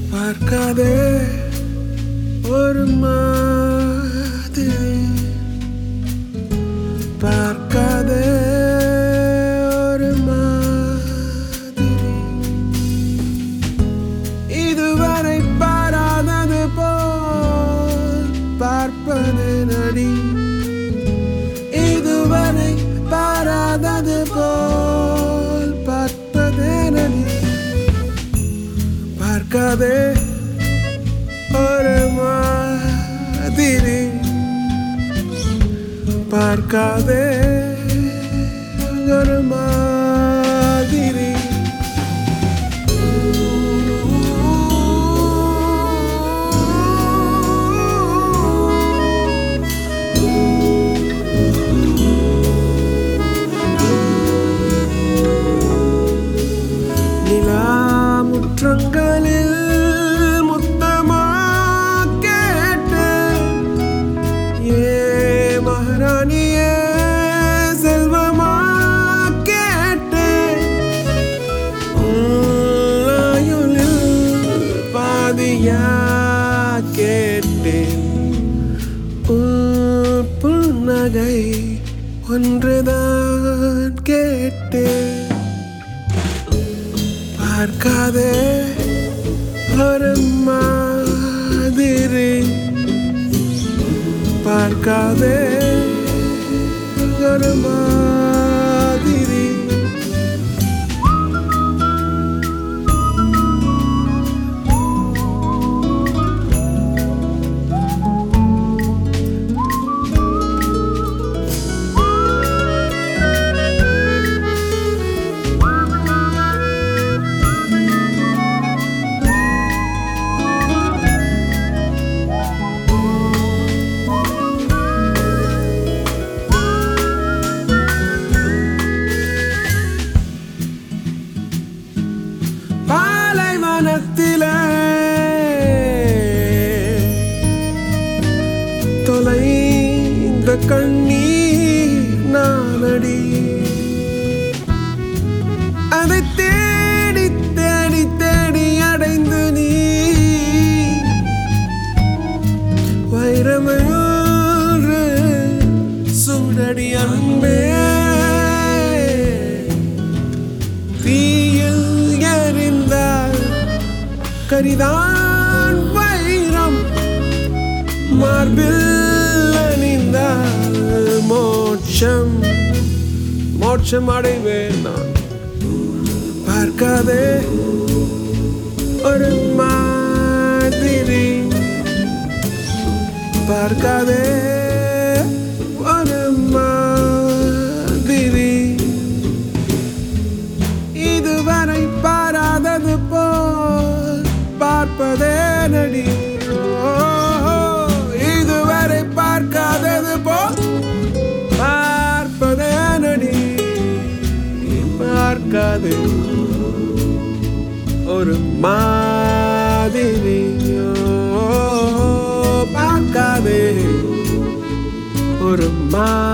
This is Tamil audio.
பார்க்காதே ஒரு மாதிரி பார்க்காதே ஒரு மாதிரி இதுவரை பாராதது போல் பார்ப்பது நடி இதுவரை பாராதது போல் பார்ப்பது நடி பார்க்காதே ஒரு மாதிரி பார்க்காதே ஒரு மாதிரி நிலா முற்றங்களில் முத்தமா கேட்டு ஏ மகாராணியே செல்வமா கேட்டு ஆயுளில் பாதியா கேட்டேன் உன் புன்னகை ஒன்றுதான் கேட்டேன் பார்க்காதே ஒரு மாதிரி பார்க்காதே ஒரு மாதிரி பாலைவனத்திலே தொலைந்த கண்ணீர் நானடி அதை தேடி தேடி தேடி அடைந்து நீ வைரமயூறு சுடடி அன்பே தீயில் எறிந்தால் கரிதான் வைரம் மார்பில் அணிந்தால் மோட்சம் மோட்சம் அடைவேன் நான் பார்க்காதே ஒரு மாதிரி பார்க்காதே ஒரு மாதிரி இதுவரை பாராதது போல் பார்ப்பதே நடி ஓ, இதுவரை பார்க்காதது போல் பார்ப்பதே நடி பார்க்காதே ஒரு மாதிரி ஓ, பார்க்காதே ஒரு மா